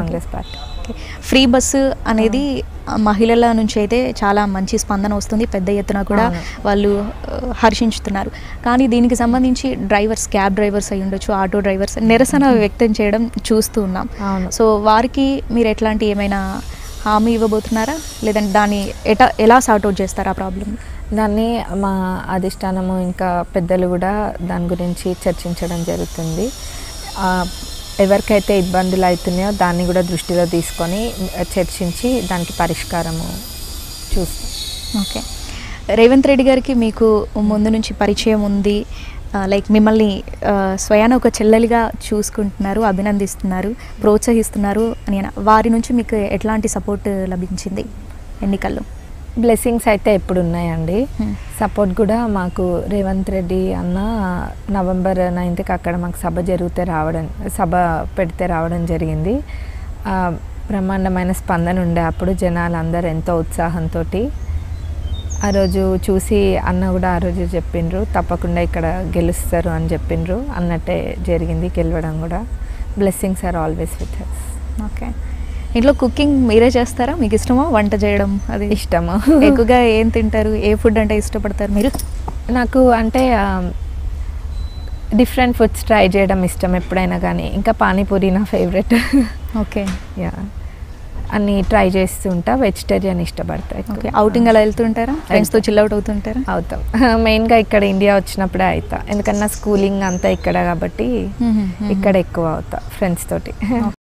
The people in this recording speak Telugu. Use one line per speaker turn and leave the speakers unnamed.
Congress party
okay. Free bus అనేది ఆ, మహిళల నుంచి అయితే చాలా మంచి స్పందన వస్తుంది పెద్ద ఎత్తున కూడా
అవును.
వాళ్ళు ఆ, హర్షించుతున్నారు కానీ దీనికి సంబంధించి డ్రైవర్స్ క్యాబ్ డ్రైవర్స్ అయి ఉండొచ్చు ఆటో డ్రైవర్స్ నిరసన వ్యక్తం చేయడం చూస్తూ ఉన్నాం
అవును
సో వారికి మీరు ఎట్లాంటి ఏమైనా హామీ ఇవ్వబోతున్నారా లేదంటే దాన్ని ఎటా ఎలా సార్ట్ అవుట్ చేస్తారు ఆ ప్రాబ్లమ్
దాన్ని మా అధిష్టానము ఇంకా పెద్దలు కూడా దాని గురించి చర్చించడం జరుగుతుంది ఆ, ఎవరికైతే ఇబ్బందులు అవుతున్నాయో దాన్ని కూడా దృష్టిలో తీసుకొని చర్చించి దానికి పరిష్కారము చూస్తాం
ఓకే రేవంత్ రెడ్డి గారికి మీకు ముందు నుంచి పరిచయం ఉంది లైక్ మిమ్మల్ని ఆ, స్వయాన ఒక చెల్లెలిగా చూసుకుంటున్నారు అభినందిస్తున్నారు ప్రోత్సహిస్తున్నారు అని అన- వారి నుంచి మీకు ఎట్లాంటి సపోర్ట్ లభించింది ఎన్నికల్లో
బ్లెస్సింగ్స్ అయితే ఎప్పుడు ఉన్నాయండి
Hmm.
సపోర్ట్ కూడా మాకు రేవంత్ రెడ్డి అన్న నవంబర్ నైన్త్కి అక్కడ మాకు సభ జరిగితే రావడం సభ పెడితే రావడం జరిగింది ఆ, బ్రహ్మాండమైన స్పందన ఉండే అప్పుడు జనాలు అందరు ఎంతో ఉత్సాహంతో ఆ రోజు చూసి అన్న కూడా ఆ రోజు చెప్పిండ్రు తప్పకుండా ఇక్కడ గెలుస్తారు అని చెప్పిండ్రు అన్నట్టే జరిగింది గెలవడం కూడా blessings are always with us
okay ఇంట్లో కుకింగ్ మీరే చేస్తారా మీకు ఇష్టమా వంట చేయడం అది
ఇష్టము
ఎక్కువగా ఏం తింటారు ఏ ఫుడ్ అంటే ఇష్టపడతారు మీరు
నాకు అంటే డిఫరెంట్ ఫుడ్స్ ట్రై చేయడం ఇష్టం ఎప్పుడైనా కానీ ఇంకా పానీపూరి నా ఫేవరెట్
ఓకే
యా అన్ని ట్రై చేస్తూ ఉంటా వెజిటేరియన్ ఇష్టపడతా ఎక్కువ.
ఓకే అవుటింగ్ అలా వెళ్తుంటారా ఫ్రెండ్స్తో చిల్ అవుట్ అవుతుంటారా
అవుతాం మెయిన్గా ఇక్కడ ఇండియా వచ్చినప్పుడే అవుతా ఎందుకన్నా స్కూలింగ్ అంతా ఇక్కడ కాబట్టి
మ్మ్, మ్మ్, మ్మ్.
ఇక్కడ ఎక్కువ అవుతా ఫ్రెండ్స్ తోటి